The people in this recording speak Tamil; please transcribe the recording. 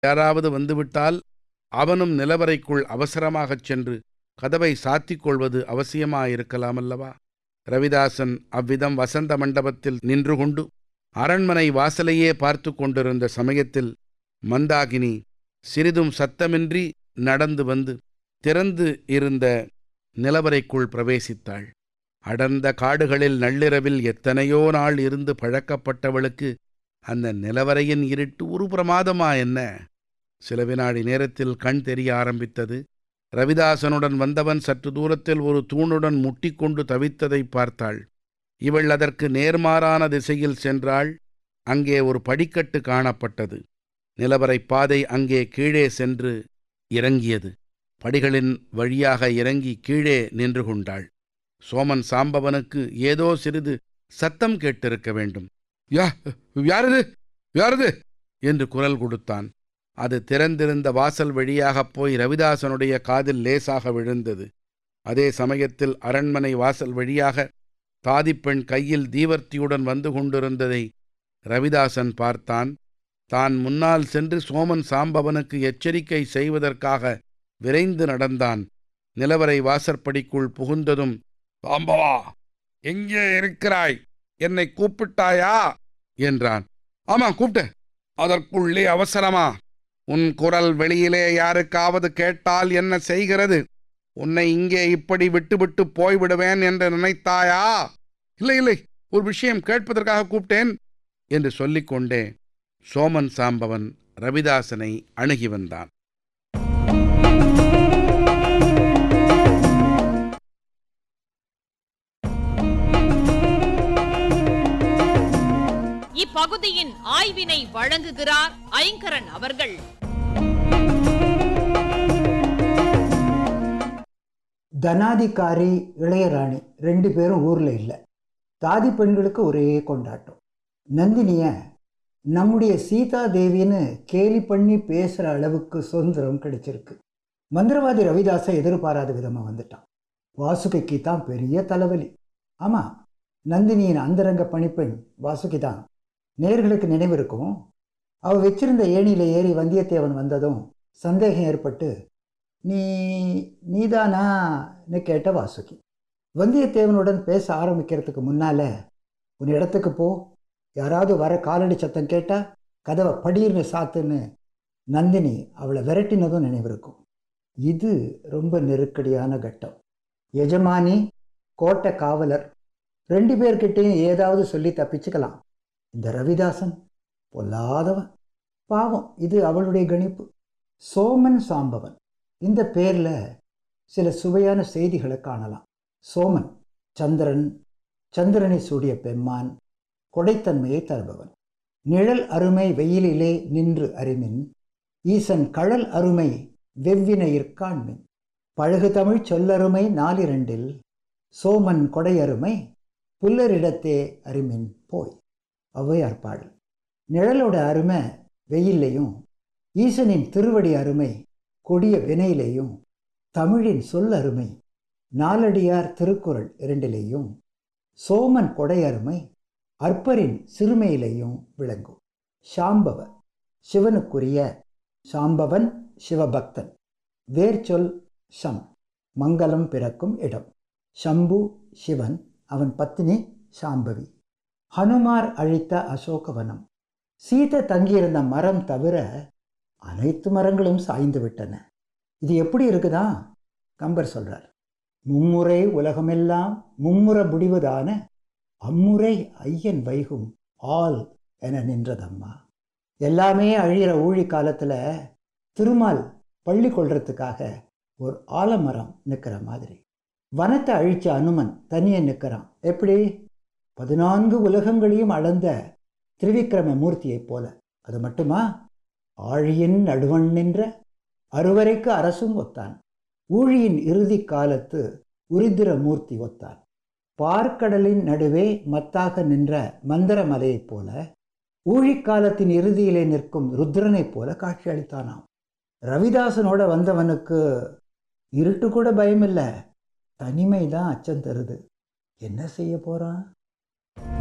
யாராவது வந்துவிட்டால் அவனும் நிலவறைக்குள் அவசரமாகச் சென்று கதவை சாத்திக் கொள்வது அவசியமாயிருக்கலாமல்லவா ரவிதாசன் அவ்விதம் வசந்த மண்டபத்தில் நின்று கொண்டு அரண்மனை வாசலையே பார்த்து கொண்டிருந்த சமயத்தில் மந்தாகினி சிறிதும் சத்தமின்றி நடந்து வந்து திறந்து இருந்த நிலவறைக்குள் பிரவேசித்தாள் அடர்ந்த காடுகளில் நள்ளிரவில் எத்தனையோ நாள் இருந்து பழக்கப்பட்டவளுக்கு அந்த நிலவரையின் இருட்டு ஒரு பிரமாதமா என்ன சில வினாடி நேரத்தில் கண் தெரிய ஆரம்பித்தது ரவிதாசனுடன் வந்தவன் சற்று தூரத்தில் ஒரு தூணுடன் முட்டிக்கொண்டு தவித்ததை பார்த்தாள் இவள் அதற்கு நேர்மாறான திசையில் சென்றாள் அங்கே ஒரு படிக்கட்டு காணப்பட்டது நிலவரை பாதை அங்கே கீழே சென்று இறங்கியது படிகளின் வழியாக இறங்கி கீழே நின்று கொண்டாள் சோமன் சாம்பவனுக்கு ஏதோ சிறிது சத்தம் கேட்டிருக்க வேண்டும் யா யாரது யாரது என்று குரல் கொடுத்தான் அது திறந்திருந்த வாசல் வழியாகப் போய் ரவிதாசனுடைய காதில் லேசாக விழுந்தது அதே சமயத்தில் அரண்மனை வாசல் வழியாக தாதிப்பெண் கையில் தீவர்த்தியுடன் வந்து கொண்டிருந்ததை ரவிதாசன் பார்த்தான் தான் முன்னால் சென்று சோமன் சாம்பவனுக்கு எச்சரிக்கை செய்வதற்காக விரைந்து நடந்தான் நிலவரை வாசற்படிக்குள் புகுந்ததும் சாம்பவா எங்கே இருக்கிறாய் என்னை கூப்பிட்டாயா என்றான் ஆமா கூப்பிட்ட அதற்குள்ளே அவசரமா உன் குரல் வெளியிலே யாருக்காவது கேட்டால் என்ன செய்கிறது உன்னை இங்கே இப்படி விட்டுவிட்டு போய்விடுவேன் என்று நினைத்தாயா இல்லை இல்லை ஒரு விஷயம் கேட்பதற்காக கூப்பிட்டேன் என்று சொல்லிக்கொண்டே சோமன் சாம்பவன் ரவிதாசனை அணுகி வந்தான் இப்பகுதியின் ஆய்வினை வழங்குகிறார் ஐங்கரன் அவர்கள் தனாதிகாரி இளையராணி ரெண்டு பேரும் ஊரில் இல்லை தாதி பெண்களுக்கு ஒரே கொண்டாட்டம் நந்தினிய நம்முடைய சீதா தேவின்னு கேலி பண்ணி பேசுகிற அளவுக்கு சுதந்திரம் கிடைச்சிருக்கு மந்திரவாதி ரவிதாசை எதிர்பாராத விதமாக வந்துட்டான் வாசுகிக்கு தான் பெரிய தலைவலி ஆமாம் நந்தினியின் அந்தரங்க பணிப்பெண் வாசுகி தான் நேர்களுக்கு நினைவு இருக்கும் அவள் வச்சிருந்த ஏணியில் ஏறி வந்தியத்தேவன் வந்ததும் சந்தேகம் ஏற்பட்டு நீ நீதானான்னு கேட்ட வாசுகி வந்தியத்தேவனுடன் பேச ஆரம்பிக்கிறதுக்கு முன்னால் உன் இடத்துக்கு போ யாராவது வர காலடி சத்தம் கேட்டால் கதவை படீர்னு சாத்துன்னு நந்தினி அவளை விரட்டினதும் நினைவிருக்கும் இது ரொம்ப நெருக்கடியான கட்டம் எஜமானி கோட்டை காவலர் ரெண்டு பேர்கிட்டையும் ஏதாவது சொல்லி தப்பிச்சுக்கலாம் இந்த ரவிதாசன் பொல்லாதவன் பாவம் இது அவளுடைய கணிப்பு சோமன் சாம்பவன் இந்த பேரில் சில சுவையான செய்திகளை காணலாம் சோமன் சந்திரன் சந்திரனை சூடிய பெம்மான் கொடைத்தன்மையை தருபவன் நிழல் அருமை வெயிலிலே நின்று அறிமின் ஈசன் கழல் அருமை வெவ்வினையிற்காண்மின் பழகு தமிழ் சொல்லருமை நாலிரண்டில் சோமன் கொடையருமை புல்லரிடத்தே அருமின் போய் ஔவையார் பாடல் நிழலோட அருமை வெயில்லையும் ஈசனின் திருவடி அருமை கொடிய வினையிலேயும் தமிழின் சொல் அருமை நாலடியார் திருக்குறள் இரண்டிலேயும் சோமன் கொடையருமை அற்பரின் சிறுமையிலேயும் விளங்கும் சாம்பவ சிவனுக்குரிய சாம்பவன் சிவபக்தன் வேர்ச்சொல் சம் மங்களம் பிறக்கும் இடம் சம்பு சிவன் அவன் பத்தினி சாம்பவி ஹனுமார் அழித்த அசோகவனம் சீதை தங்கியிருந்த மரம் தவிர அனைத்து மரங்களும் சாய்ந்து விட்டன இது எப்படி இருக்குதா கம்பர் சொல்றார் மும்முறை உலகமெல்லாம் மும்முற முடிவதான அம்முறை ஐயன் வைகும் ஆல் என நின்றதம்மா எல்லாமே அழியிற ஊழி காலத்தில் திருமால் பள்ளி கொள்றதுக்காக ஒரு ஆலமரம் நிற்கிற மாதிரி வனத்தை அழிச்ச அனுமன் தனியே நிற்கிறான் எப்படி பதினான்கு உலகங்களையும் அளந்த திரிவிக்ரம மூர்த்தியைப் போல அது மட்டுமா ஆழியின் நடுவன் நின்ற அறுவரைக்கு அரசும் ஒத்தான் ஊழியின் இறுதி காலத்து உரிதிர மூர்த்தி ஒத்தான் பார்க்கடலின் நடுவே மத்தாக நின்ற மந்திர மலையைப் போல ஊழிக்காலத்தின் இறுதியிலே நிற்கும் ருத்ரனைப் போல காட்சி அளித்தானாம் ரவிதாசனோட வந்தவனுக்கு இருட்டு கூட பயமில்லை தனிமை தான் அச்சம் தருது என்ன செய்ய போறான்